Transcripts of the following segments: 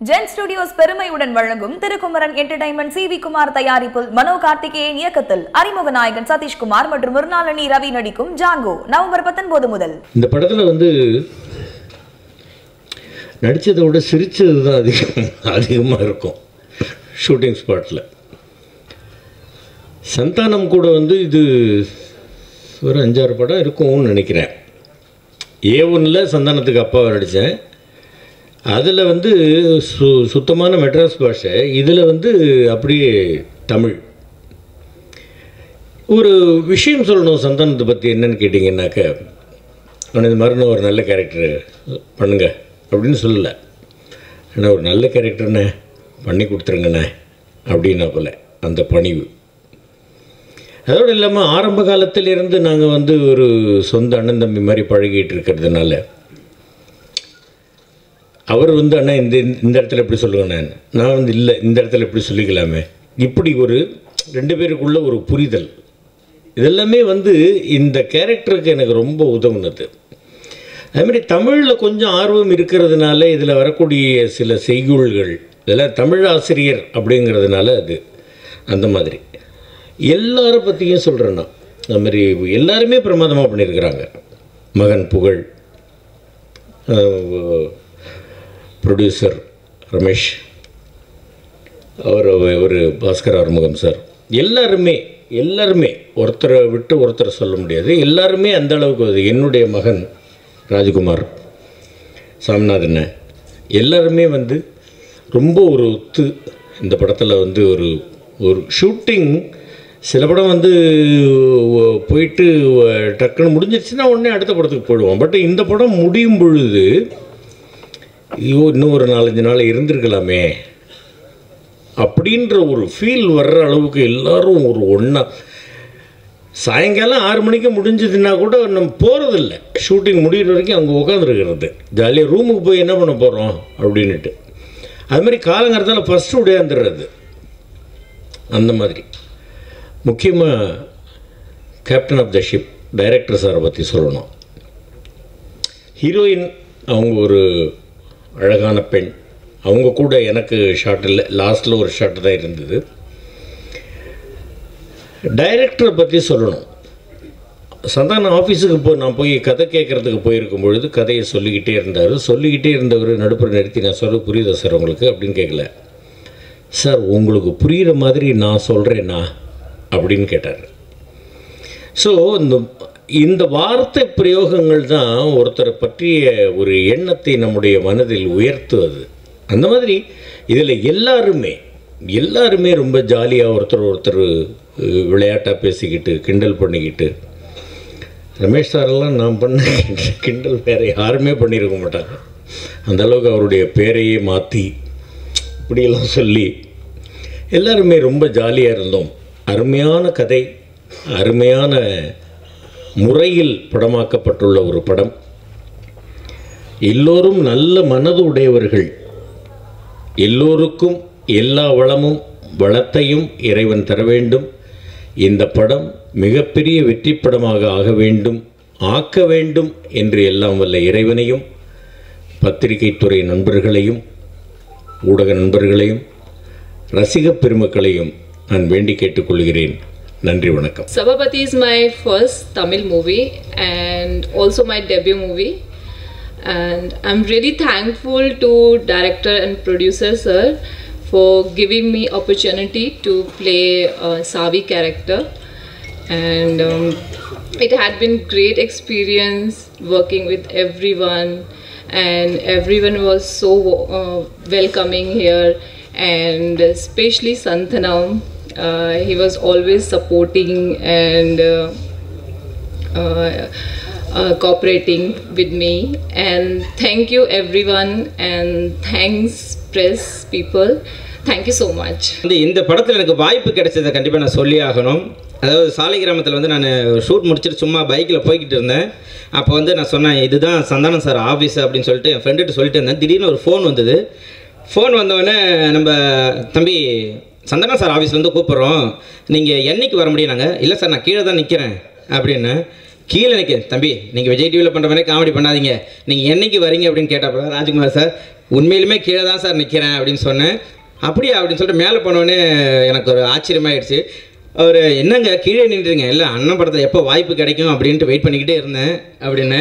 Gen studios பெருமையுடன் வழங்கும் Thirukumaran entertainment C V Kumar தயாரிப்பில் மனோ கார்த்திகேயன் இயக்கத்தில் அறிமுக நாயகன் சதீஷ்குமார் மற்றும் மிருணாளினி ரவி நடிக்கும் ஜாங்கோ நவம்பர் பத்தொன்பது முதல் இந்த படத்தில் வந்து நடித்ததை விட சிரித்தது தான் அதிகம் அதிகமாக இருக்கும் ஷூட்டிங் ஸ்பாட்டில் சந்தானம் கூட வந்து இது ஒரு அஞ்சாறு படம் இருக்கும்னு நினைக்கிறேன் ஏ ஒன்றில் சந்தானத்துக்கு அப்பாவை நடித்தேன் அதில் வந்து சு சுத்தமான மெட்ராஸ் பாஷை இதில் வந்து அப்படியே தமிழ் ஒரு விஷயம் சொல்லணும் சந்தானத்தை பற்றி என்னன்னு கேட்டிங்கன்னாக்க அவன் இது மாதிரி நான் ஒரு நல்ல கேரக்டர் பண்ணுங்க அப்படின்னு சொல்லலை ஆனால் ஒரு நல்ல கேரக்டர்ண்ணே பண்ணி கொடுத்துருங்கண்ணே அப்படின்னா போல அந்த பணிவு அதோடு இல்லாமல் ஆரம்ப காலத்திலிருந்து நாங்கள் வந்து ஒரு சொந்த அண்ணன் தம்பி மாதிரி பழகிட்டு இருக்கிறதுனால அவர் வந்து அண்ணா இந்த இந்த இடத்துல எப்படி சொல்லுங்க நான் நான் வந்து இல்லை இந்த இடத்துல எப்படி சொல்லிக்கலாமே இப்படி ஒரு ரெண்டு பேருக்குள்ள ஒரு புரிதல் இதெல்லாமே வந்து இந்த கேரக்டருக்கு எனக்கு ரொம்ப உதவுனது அதே மாதிரி தமிழில் கொஞ்சம் ஆர்வம் இருக்கிறதுனால இதில் வரக்கூடிய சில செய்யுள்கள் இதெல்லாம் தமிழ் ஆசிரியர் அப்படிங்கிறதுனால அது அந்த மாதிரி எல்லாரை பற்றியும் சொல்கிறேன் நான் அந்த மாதிரி எல்லாருமே பிரமாதமாக பண்ணியிருக்கிறாங்க மகன் புகழ் ப்ரொடியூசர் ரமேஷ் அவர் ஒரு பாஸ்கர் ஆறுமுகம் சார் எல்லாருமே எல்லாருமே ஒருத்தரை விட்டு ஒருத்தரை சொல்ல முடியாது எல்லாருமே அந்த அளவுக்கு அது என்னுடைய மகன் ராஜ்குமார் சாமிநாதன் எல்லாருமே வந்து ரொம்ப ஒரு ஒத்து இந்த படத்தில் வந்து ஒரு ஒரு ஷூட்டிங் சில படம் வந்து ஒ- போயிட்டு ஒ- டக்குன்னு முடிஞ்சிருச்சுன்னா உடனே அடுத்த படத்துக்கு போயிடுவோம் பட் இந்த படம் முடியும் பொழுது ஐயோ இன்னும் ஒரு நாலஞ்சு நாள் இருந்திருக்கலாமே அப்படின்ற ஒரு ஃபீல் வர்ற அளவுக்கு எல்லாரும் ஒரு ஒன்றா சாயங்காலம் ஆறு மணிக்கு முடிஞ்சதுன்னா கூட நம்ம போகிறதில்ல ஷூட்டிங் முடிகிற வரைக்கும் அங்கே உட்காந்துருக்கிறது ஜாலியாக ரூமுக்கு போய் என்ன பண்ண போகிறோம் அப்படின்னுட்டு அது மாதிரி காலங்காலத்தால் ஃபஸ்ட்டு உடையாந்துடுறது அந்த மாதிரி முக்கியமாக captain of the ship director சாரை பற்றி சொல்லணும் ஹீரோயின் அவங்க ஒரு அழகான பெண் அவங்க கூட எனக்கு ஷாட் இல்லை லாஸ்ட்டில் ஒரு ஷாட் தான் இருந்தது டைரக்டரை பற்றி சொல்லணும் சந்தானம் ஆஃபீஸுக்கு போ நான் போய் கதை கேட்குறதுக்கு போயிருக்கும் பொழுது கதையை சொல்லிக்கிட்டே இருந்தார் சொல்லிக்கிட்டே இருந்தவர் நடுப்புற நிறுத்தி நான் சொல்ல புரியுதா சார் உங்களுக்கு அப்படின்னு கேட்கல சார் உங்களுக்கு புரிகிற மாதிரி நான் சொல்கிறேன்னா அப்படின்னு கேட்டார் ஸோ இந்த இந்த வார்த்தை பிரயோகங்கள் தான் ஒருத்தரை பற்றிய ஒரு எண்ணத்தை நம்முடைய மனதில் உயர்த்துவது அந்த மாதிரி இதில் எல்லாருமே எல்லாருமே ரொம்ப ஜாலியாக ஒருத்தர் ஒருத்தர் விளையாட்டாக பேசிக்கிட்டு கிண்டல் பண்ணிக்கிட்டு ரமேஷ் சாரெல்லாம் நான் பண்ண கிண்டல் கிண்டல் வேறு யாருமே பண்ணியிருக்க மாட்டாங்க அந்த அளவுக்கு அவருடைய பேரையே மாற்றி இப்படியெல்லாம் சொல்லி எல்லாருமே ரொம்ப ஜாலியாக இருந்தோம் அருமையான கதை அருமையான முறையில் படமாக்கப்பட்டுள்ள ஒரு படம் எல்லோரும் நல்ல மனது உடையவர்கள் எல்லோருக்கும் எல்லா வளமும் வளத்தையும் இறைவன் தர வேண்டும் இந்த படம் மிகப்பெரிய வெற்றி படமாக ஆக வேண்டும் ஆக்க வேண்டும் என்று எல்லாம் வல்ல இறைவனையும் பத்திரிகைத்துறை நண்பர்களையும் ஊடக நண்பர்களையும் ரசிகப் பெருமக்களையும் நான் வேண்டி கேட்டுக்கொள்கிறேன் நன்றி வணக்கம் Sabapati is my first Tamil movie and also my debut movie. And I'm really thankful to director and producer sir for giving me opportunity to play a Savi character. And um, it had been great experience working with everyone and everyone was so uh, welcoming here and especially Santanam uh, he was always supporting and uh, uh, uh, cooperating with me and thank you everyone and thanks press people thank you so much வந்து இந்த படத்தில் எனக்கு வாய்ப்பு கிடைச்சதை கண்டிப்பாக நான் சொல்லி ஆகணும் அதாவது சாலை கிராமத்தில் வந்து நான் ஷூட் முடிச்சுட்டு சும்மா பைக்கில் போய்கிட்டு இருந்தேன் அப்போ வந்து நான் சொன்னேன் இதுதான் சந்தானம் சார் ஆஃபீஸ் அப்படின்னு சொல்லிட்டு என் ஃப்ரெண்டுகிட்ட சொல்லிட்டு இருந்தேன் திடீர்னு ஒரு ஃபோன் வந்தது ஃபோன் வந்தவொடனே நம்ம தம்பி சந்தானம் சார் ஆஃபீஸ்லேருந்து கூப்பிட்றோம் நீங்கள் என்னைக்கு வர முடியும் நாங்கள் இல்லை சார் நான் கீழே தான் நிற்கிறேன் அப்படின்னு கீழே நிற்க தம்பி நீங்கள் விஜய் டிவியில் பண்ணுற மாதிரி காமெடி பண்ணாதீங்க நீங்கள் என்னைக்கு வரீங்க அப்படின்னு கேட்டப்போ ராஜ்குமார் சார் உண்மையிலுமே கீழே தான் சார் நிற்கிறேன் அப்படின்னு சொன்னேன் அப்படியா அப்படின்னு சொல்லிட்டு மேலே போனோடனே எனக்கு ஒரு ஆச்சரியமாயிடுச்சு அவர் என்னங்க கீழே நின்றுங்க இல்லை அண்ணன் படத்தில் எப்போ வாய்ப்பு கிடைக்கும் அப்படின்ட்டு வெயிட் பண்ணிக்கிட்டே இருந்தேன் அப்படின்னு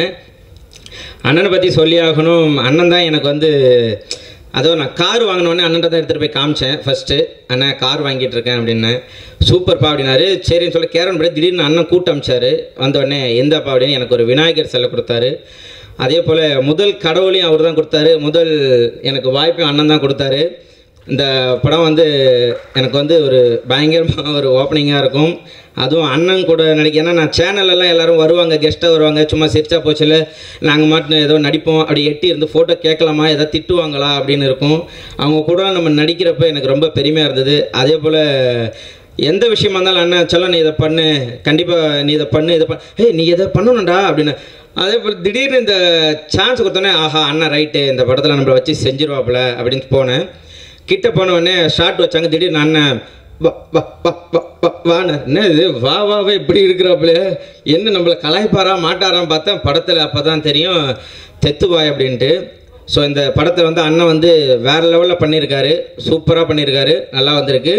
அண்ணனை பற்றி சொல்லி ஆகணும் அண்ணன் தான் எனக்கு வந்து அதோ நான் கார் வாங்கினோடனே அண்ணன் தான் எடுத்துகிட்டு போய் காமிச்சேன் ஃபஸ்ட்டு அண்ணன் கார் வாங்கிட்டு இருக்கேன் அப்படின்னேன் சூப்பர்ப்பா அப்படின்னாரு சரின்னு சொல்லி கேரன் படி திடீர்னு அண்ணன் கூட்டம் அமிச்சாரு வந்தோடனே எந்தப்பா அப்படின்னு எனக்கு ஒரு விநாயகர் சிலை கொடுத்தாரு அதே போல் முதல் கடவுளையும் அவர் தான் கொடுத்தாரு முதல் எனக்கு வாய்ப்பையும் அண்ணன் தான் கொடுத்தாரு இந்த படம் வந்து எனக்கு வந்து ஒரு பயங்கரமாக ஒரு ஓப்பனிங்காக இருக்கும் அதுவும் அண்ணன் கூட நடிக்க ஏன்னா நான் சேனல்லலாம் எல்லாரும் வருவாங்க கெஸ்ட்டாக வருவாங்க சும்மா சிரிச்சா போச்சுல நாங்கள் மாட்டு ஏதோ நடிப்போம் அப்படி எட்டி இருந்து ஃபோட்டோ கேட்கலாமா எதாவது திட்டுவாங்களா அப்படின்னு இருக்கும் அவங்க கூட நம்ம நடிக்கிறப்ப எனக்கு ரொம்ப பெருமையாக இருந்தது அதே போல் எந்த விஷயமா இருந்தாலும் அண்ணன் சொல்ல நீ இதை பண்ணு கண்டிப்பாக நீ இதை பண்ணு இதை பண்ண ஏய் நீ இதை பண்ணணும்டா அப்படின்னு அதே போல் திடீர்னு இந்த சான்ஸ் கொடுத்தோன்னே ஆஹா அண்ணா ரைட்டு இந்த படத்தில் நம்மளை வச்சு செஞ்சிருவாப்புல அப்படின்னு போனேன் கிட்ட போன உடனே ஷார்ட் வச்சாங்க திடீர்னு அண்ணன் வா வா வா வா வா வான்னு என்ன இது வா வாவே இப்படி இருக்கிறாப்புல என்ன நம்மளை கலாய்ப்பாரா மாட்டாரான்னு பார்த்தேன் படத்தில் அப்போ தான் தெரியும் தெத்துவாய் அப்படின்ட்டு ஸோ இந்த படத்தை வந்து அண்ணன் வந்து வேறு லெவலில் பண்ணியிருக்காரு சூப்பராக பண்ணியிருக்காரு நல்லா வந்திருக்கு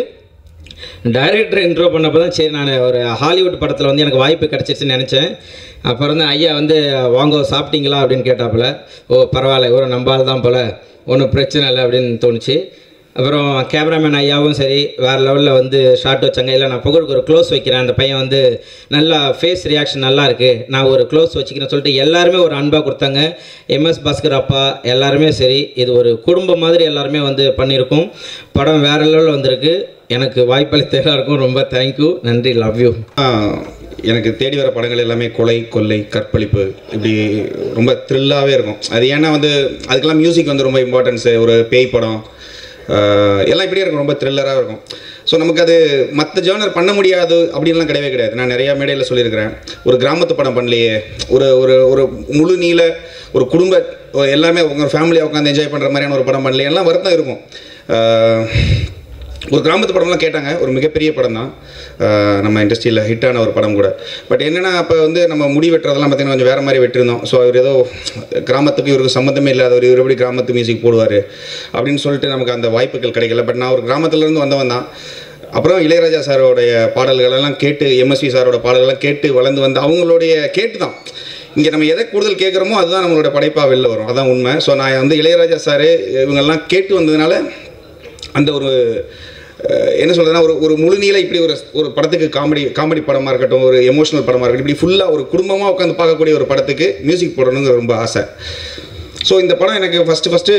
டைரக்டர் இன்ட்ரோ பண்ணப்போ தான் சரி நான் ஒரு ஹாலிவுட் படத்தில் வந்து எனக்கு வாய்ப்பு கிடச்சிருச்சுன்னு நினச்சேன் அப்புறம் தான் ஐயா வந்து வாங்கோ சாப்பிட்டீங்களா அப்படின்னு கேட்டாப்புல ஓ பரவாயில்ல இவரை நம்பால் தான் போல் ஒன்றும் பிரச்சனை இல்லை அப்படின்னு தோணுச்சு அப்புறம் கேமராமேன் ஐயாவும் சரி வேறு லெவலில் வந்து ஷார்ட் வச்சாங்க இல்லை நான் புகழுக்கு ஒரு க்ளோஸ் வைக்கிறேன் அந்த பையன் வந்து நல்லா ஃபேஸ் ரியாக்ஷன் நல்லா இருக்குது நான் ஒரு க்ளோஸ் வச்சுக்கிறேன்னு சொல்லிட்டு எல்லாருமே ஒரு அன்பாக கொடுத்தாங்க எம்எஸ் பாஸ்கர் அப்பா எல்லாருமே சரி இது ஒரு குடும்பம் மாதிரி எல்லாருமே வந்து பண்ணியிருக்கோம் படம் வேறு லெவலில் வந்திருக்கு எனக்கு வாய்ப்பளித்த எல்லாருக்கும் ரொம்ப தேங்க்யூ நன்றி லவ் யூ ஆஹ் எனக்கு தேடி வர படங்கள் எல்லாமே கொலை கொள்ளை கற்பழிப்பு இப்படி ரொம்ப த்ரில்லாகவே இருக்கும் அது ஏன்னா வந்து அதுக்கெல்லாம் மியூசிக் வந்து ரொம்ப இம்பார்ட்டன்ஸு ஒரு பேய் படம் ஆஹ் எல்லாம் இப்படியே இருக்கும் ரொம்ப த்ரில்லராக இருக்கும் ஸோ நமக்கு அது மற்ற ஜேர்னர் பண்ண முடியாது அப்படின்லாம் கிடையவே கிடையாது நான் நிறையா மேடையில் சொல்லியிருக்கிறேன் ஒரு கிராமத்து படம் பண்ணலையே ஒரு ஒரு ஒரு முழு நீள ஒரு குடும்ப எல்லாமே உங்கள் ஃபேமிலியாக உட்காந்து என்ஜாய் பண்ணுற மாதிரியான ஒரு படம் பண்ணலையே எல்லாம் வருத்தம் இருக்கும் ஆஹ் ஒரு கிராமத்து படம்லாம் கேட்டாங்க ஒரு மிகப்பெரிய படம் தான் ஆஹ் நம்ம இண்டஸ்ட்ரியில் ஹிட்டான ஒரு படம் கூட பட் என்னென்னா அப்போ வந்து நம்ம முடி வெட்டுறதெல்லாம் பார்த்தீங்கன்னா கொஞ்சம் வேறு மாதிரி வெட்டிருந்தோம் ஸோ அவர் ஏதோ கிராமத்துக்கு இவருக்கு சம்மந்தமே இல்லாதவர் இவர் எப்படி கிராமத்து மியூசிக் போடுவார் அப்படின்னு சொல்லிட்டு நமக்கு அந்த வாய்ப்புகள் கிடைக்கல பட் நான் ஒரு கிராமத்துலேருந்து வந்தவன் தான் அப்புறம் இளையராஜா சாரோடைய பாடல்கள் எல்லாம் கேட்டு எம்எஸ்வி சாரோட பாடல்கள்லாம் கேட்டு வளர்ந்து வந்து அவங்களுடைய கேட்டு தான் இங்கே நம்ம எதை கூடுதல் கேட்குறோமோ அதுதான் நம்மளோட படைப்பாக வெளில வரும் அதான் உண்மை ஸோ நான் வந்து இளையராஜா சார் இவங்கெல்லாம் கேட்டு வந்ததுனால அந்த ஒரு அஹ், என்ன சொல்கிறதுனா ஒரு ஒரு முழுநீள இப்படி ஒரு ஒரு படத்துக்கு காமெடி காமெடி படமாக இருக்கட்டும் ஒரு எமோஷனல் படமாக இருக்கட்டும் இப்படி ஃபுல்லாக ஒரு குடும்பமாக உட்காந்து பார்க்கக்கூடிய ஒரு படத்துக்கு மியூசிக் போடணுங்கிற ரொம்ப ஆசை ஸோ இந்த படம் எனக்கு ஃபஸ்ட்டு ஃபஸ்ட்டு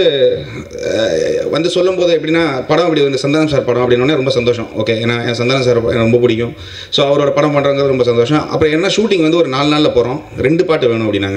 வந்து சொல்லும்போது எப்படின்னா படம் இப்படி வந்து சந்தானம் சார் படம் அப்படின்னோடனே ரொம்ப சந்தோஷம் ஓகே ஏன்னா என் சந்தானம் சார் எனக்கு ரொம்ப பிடிக்கும் ஸோ அவரோட படம் பண்ணுறங்கிறது ரொம்ப சந்தோஷம் அப்புறம் என்ன ஷூட்டிங் வந்து ஒரு நாலு நாளில் போகிறோம் ரெண்டு பாட்டு வேணும் அப்படின்னாங்க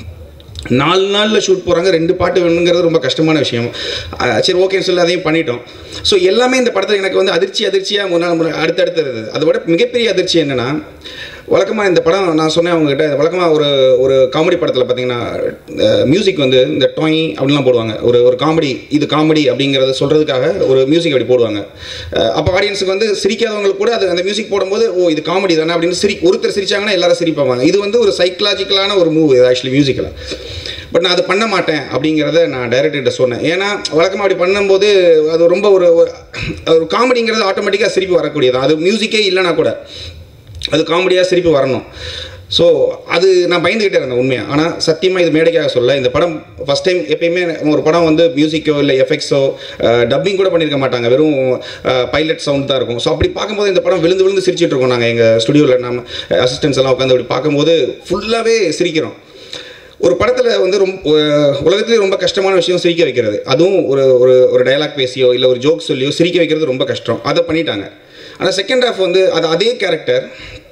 நாலு நாளில் ஷூட் போகிறாங்க ரெண்டு பாட்டு வேணுங்கிறது ரொம்ப கஷ்டமான விஷயம் அஹ் சரி ஓகேன்னு சொல்லி அதையும் பண்ணிட்டோம் ஸோ எல்லாமே இந்த படத்தில் எனக்கு வந்து அதிர்ச்சி அதிர்ச்சியாக முன்னாள் முன்னாள் அடுத்தடுத்து இருந்தது அதை விட மிகப்பெரிய அதிர்ச்சி என்னென்னா வழக்கமாக இந்த படம் நான் சொன்னேன் அவங்ககிட்ட வழக்கமாக ஒரு ஒரு காமெடி படத்தில் பார்த்தீங்கன்னா மியூசிக் வந்து இந்த டொய் அப்படிலாம் போடுவாங்க ஒரு ஒரு காமெடி இது காமெடி அப்படிங்கிறத சொல்கிறதுக்காக ஒரு மியூசிக் அப்படி போடுவாங்க அஹ் அப்போ ஆடியன்ஸுக்கு வந்து சிரிக்காதவங்களுக்கு கூட அது அந்த மியூசிக் போடும்போது ஓ இது காமெடி தானே அப்படின்னு சிரி ஒருத்தர் சிரிச்சாங்கன்னா எல்லாரும் சிரிப்பாங்க இது வந்து ஒரு சைக்கலாஜிக்கலான ஒரு மூவ் இது ஆக்சுவலி மியூசிக்கில் பட் நான் அது பண்ண மாட்டேன் அப்படிங்கிறத நான் டைரக்டர்கிட்ட சொன்னேன் ஏன்னா வழக்கமாக அப்படி பண்ணும்போது அது ரொம்ப ஒரு ஒரு- ஒரு காமெடிங்கிறது ஆட்டோமேட்டிக்காக சிரிப்பு வரக்கூடியது அது மியூசிக்கே இல்லைனா கூட அது காமெடியாக சிரிப்பு வரணும் ஸோ அது நான் பயந்துக்கிட்டே இருந்தேன் உண்மையாக ஆனால் சத்தியமாக இது மேடைக்காக சொல்ல இந்த படம் ஃபஸ்ட் டைம் எப்பயுமே நம்ம ஒரு படம் வந்து மியூசிக்கோ இல்லை எஃபெக்ட்ஸோ டப்பிங் கூட பண்ணியிருக்க மாட்டாங்க வெறும் பைலட் சவுண்ட் தான் இருக்கும் ஸோ அப்படி பார்க்கும்போது இந்த படம் விழுந்து விழுந்து சிரிச்சிட்டு இருக்கோம் நாங்கள் எங்கள் ஸ்டுடியோவில் நம்ம அசிஸ்டன்ஸ் எல்லாம் உட்காந்து அப்படி பார்க்கும்போது ஃபுல்லாகவே சிரிக்கிறோம் ஒரு படத்தில் வந்து ரொம்ப உலகத்திலே ரொம்ப கஷ்டமான விஷயம் சிரிக்க வைக்கிறது அதுவும் ஒரு ஒரு ஒரு டயலாக் பேசியோ இல்லை ஒரு ஜோக் சொல்லியோ சிரிக்க வைக்கிறது ரொம்ப கஷ்டம் அதை பண்ணிட்டாங்க ஆனால் செகண்ட் ஹாஃப் வந்து அது அதே கேரக்டர்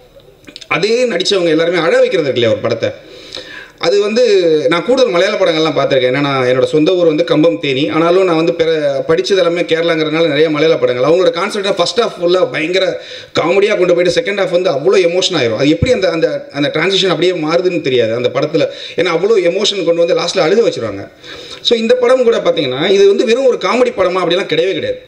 அதே நடித்தவங்க எல்லாருமே அழ வைக்கிறது இருக்கு இல்லையா ஒரு படத்தை அது வந்து நான் கூடுதல் மலையாள படங்கள்லாம் பார்த்துருக்கேன் ஏன்னா நான் என்னோட சொந்த ஊர் வந்து கம்பம் தேனி ஆனாலும் நான் வந்து பிற படித்தது எல்லாமே கேரளாங்கிறதுனால நிறைய மலையாள படங்கள் அவங்களோட கான்செப்டாக ஃபஸ்ட் ஹாஃப் ஃபுல்லாக பயங்கர காமெடியாக கொண்டு போயிட்டு செகண்ட் ஹாஃப் வந்து அவ்வளோ எமோஷன் ஆயிரும் அது எப்படி அந்த அந்த அந்த டிரான்சிஷன் அப்படியே மாறுதுன்னு தெரியாது அந்த படத்தில் ஏன்னா அவ்வளோ எமோஷன் கொண்டு வந்து லாஸ்ட்டில் அழுக வச்சிருவாங்க ஸோ இந்த படம் கூட பார்த்தீங்கன்னா இது வந்து வெறும் ஒரு காமெடி படமா அப்படிலாம் கிடையவே கிடையாது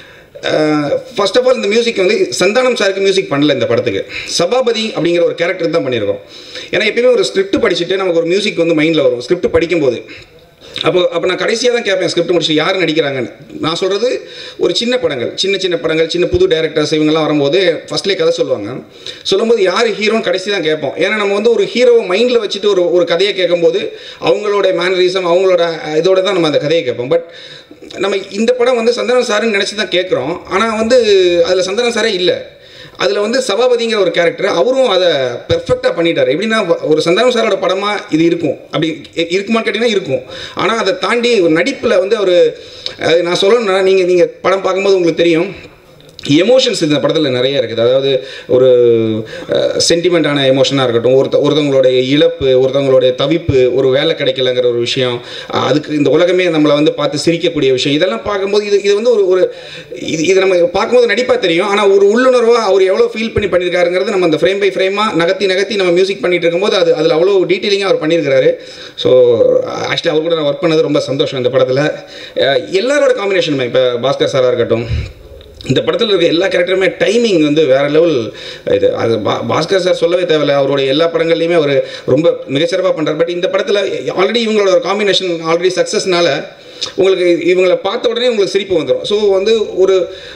ஃபர்ஸ்ட் ஆஃப் ஆல் இந்த மியூசிக் வந்து சந்தானம் சாருக்கு மியூசிக் பண்ணல இந்த படத்துக்கு சபாபதி அப்படிங்கிற ஒரு கேரக்டர் தான் பண்ணியிருக்கோம் ஏன்னா எப்பயுமே ஒரு ஸ்கிரிப்ட் படிச்சுட்டு நமக்கு ஒரு மியூசிக் வந்து மைண்டில் வரும் ஸ்கிரிப்ட் படிக்கும்போது அப்போ அப்போ நான் கடைசியாக தான் கேட்பேன் ஸ்கிரிப்ட் முடிச்சு யார் நடிக்கிறாங்கன்னு நான் சொல்கிறது ஒரு சின்ன படங்கள் சின்ன சின்ன படங்கள் சின்ன புது டேரக்டர்ஸ் இவங்கெல்லாம் வரும்போது ஃபஸ்ட்லேயே கதை சொல்லுவாங்க சொல்லும்போது யார் ஹீரோன்னு கடைசி தான் கேட்போம் ஏன்னா நம்ம வந்து ஒரு ஹீரோவை மைண்டில் வச்சுட்டு ஒரு ஒரு கதையை கேட்கும்போது அவங்களோட மேனரிசம் அவங்களோட இதோட தான் நம்ம அந்த கதையை கேட்போம் பட் நம்ம இந்த படம் வந்து சந்தனம் சாருன்னு நினச்சி தான் கேட்குறோம் ஆனால் வந்து அதில் சந்தனம் சாரே இல்லை அதில் வந்து சபாபதிங்கிற ஒரு கேரக்டர் அவரும் அதை பெர்ஃபெக்டாக பண்ணிட்டார் எப்படின்னா ஒரு சந்தானம் சாரோட படமாக இது இருக்கும் அப்படி இ- இருக்குமான்னு கேட்டிங்கன்னா இருக்கும் ஆனால் அதை தாண்டி ஒரு நடிப்பில் வந்து அவர் நான் சொல்லணும்னா நீங்கள் நீங்கள் படம் பார்க்கும்போது உங்களுக்கு தெரியும் எமோஷன்ஸ் இந்த படத்தில் நிறைய இருக்குது அதாவது ஒரு சென்டிமெண்ட்டான எமோஷனாக இருக்கட்டும் ஒருத்த ஒருத்தவங்களுடைய இழப்பு ஒருத்தவங்களுடைய தவிப்பு ஒரு வேலை கிடைக்கலங்கிற ஒரு விஷயம் அஹ் அதுக்கு இந்த உலகமே நம்மளை வந்து பார்த்து சிரிக்கக்கூடிய விஷயம் இதெல்லாம் பார்க்கும்போது இது இது வந்து ஒரு ஒரு இது இது நம்ம பார்க்கும்போது நடிப்பாக தெரியும் ஆனால் ஒரு உள்ளுணர்வாக அவர் எவ்வளோ ஃபீல் பண்ணி பண்ணியிருக்காருங்கிறது நம்ம அந்த ஃப்ரேம் பை ஃப்ரேமாக நகர்த்தி நகர்த்தி நம்ம மியூசிக் பண்ணிட்டு இருக்கும்போது அது அதில் அவ்வளோ டீட்டெயிலிங்காக அவர் பண்ணியிருக்காரு ஸோ ஆக்சுவலி அவர் கூட நான் ஒர்க் பண்ணது ரொம்ப சந்தோஷம் இந்த படத்தில் எல்லாரோட காம்பினேஷனுமே இப்போ பாஸ்கர் சாராக இருக்கட்டும் இந்த படத்தில் இருக்க எல்லா கேரக்டருமே டைமிங் வந்து வேற லெவல் இது அது பா பாஸ்கர் சார் சொல்லவே தேவையில்ல அவருடைய எல்லா படங்கள்லையுமே அவர் ரொம்ப மிகச்சிறப்பாக பண்ணுறாரு பட் இந்த படத்தில் ஆல்ரெடி இவங்களோட ஒரு காம்பினேஷன் ஆல்ரெடி சக்ஸஸ்னால உங்களுக்கு இவங்களை பார்த்த உடனே உங்களுக்கு சிரிப்பு வந்துடும் ஸோ வந்து ஒரு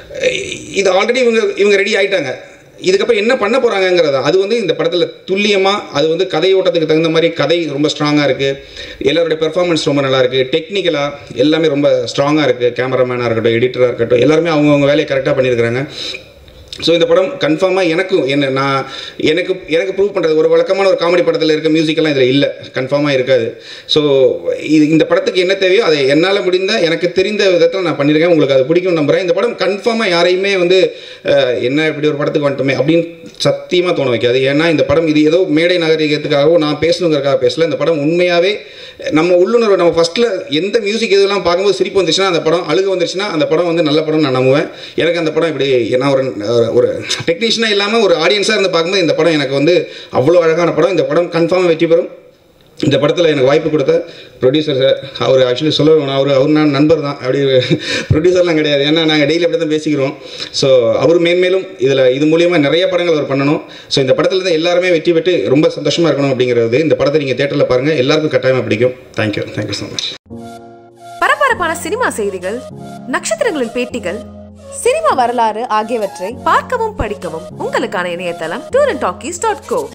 இது ஆல்ரெடி இவங்க இவங்க ரெடி ஆயிட்டாங்க இதுக்கப்புறம் என்ன பண்ண போகிறாங்கங்கிறதா அது வந்து இந்த படத்தில் துல்லியமாக அது வந்து கதை ஓட்டத்துக்கு தகுந்த மாதிரி கதை ரொம்ப ஸ்ட்ராங்காக இருக்குது எல்லாருடைய பெர்ஃபார்மன்ஸ் ரொம்ப நல்லா இருக்குது டெக்னிக்கலாக எல்லாமே ரொம்ப ஸ்ட்ராங்காக இருக்குது கேமராமேனாக இருக்கட்டும் எடிட்டராக இருக்கட்டும் எல்லாருமே அவங்கவுங்க வேலையை கரெக்டாக பண்ணியிருக்கிறாங்க ஸோ இந்த படம் கன்ஃபார்மாக எனக்கும் என்ன நான் எனக்கு எனக்கு ப்ரூவ் பண்ணுறது ஒரு வழக்கமான ஒரு காமெடி படத்தில் இருக்க மியூசிக்கெல்லாம் இதில் இல்லை கன்ஃபார்மாக இருக்காது ஸோ இது இந்த படத்துக்கு என்ன தேவையோ அதை என்னால் முடிந்த எனக்கு தெரிந்த விதத்தில் நான் பண்ணியிருக்கேன் உங்களுக்கு அது பிடிக்கும் நம்புகிறேன் இந்த படம் கன்ஃபார்மாக யாரையுமே வந்து அஹ், என்ன இப்படி ஒரு படத்துக்கு வந்துட்டோமே அப்படின்னு சத்தியமாக தோண வைக்காது ஏன்னா இந்த படம் இது ஏதோ மேடை நகரிகத்துக்காகவோ நான் பேசணுங்கிறதுக்காக பேசல இந்த படம் உண்மையாகவே நம்ம உள்ளுணர்வு நம்ம ஃபஸ்ட்டில் எந்த மியூசிக் இதெல்லாம் பார்க்கும்போது சிரிப்பு வந்துச்சுன்னா அந்த படம் அழுக வந்துருச்சுன்னா அந்த படம் வந்து நல்ல படம் நான் நம்புவேன் எனக்கு அந்த படம் இப்படி நான் ஒரு ஒரு டெக்னீஷியனாக இல்லாமல் ஒரு ஆடியன்ஸாக இருந்து பார்க்கும்போது இந்த படம் எனக்கு வந்து அவ்வளோ அழகான படம் இந்த படம் கன்ஃபார்மாக வெற்றி பெறும் இந்த படத்தில் எனக்கு வாய்ப்பு கொடுத்த ப்ரொடியூசர் சார் அவர் ஆக்சுவலி சொல்ல வேணும் அவர் அவர் நான் நண்பர் தான் அப்படி ப்ரொடியூசர்லாம் கிடையாது ஏன்னா நாங்கள் டெய்லி அப்படி தான் பேசிக்கிறோம் ஸோ அவர் மேன்மேலும் இதில் இது மூலியமாக நிறைய படங்கள் அவர் பண்ணணும் ஸோ இந்த படத்தில் தான் எல்லாருமே வெற்றி பெற்று ரொம்ப சந்தோஷமாக இருக்கணும் அப்படிங்கிறது இந்த படத்தை நீங்கள் தேட்டரில் பாருங்கள் எல்லாருக்கும் கட்டாயமாக பிடிக்கும் தேங்க்யூ தேங்க்யூ ஸோ மச் பரபரப்பான சினிமா செய்திகள் நட்சத்திரங்களின் பேட்டிகள் சினிமா வரலாறு ஆகியவற்றை பார்க்கவும் படிக்கவும் உங்களுக்கான இணையதளம் tour and talkies dot go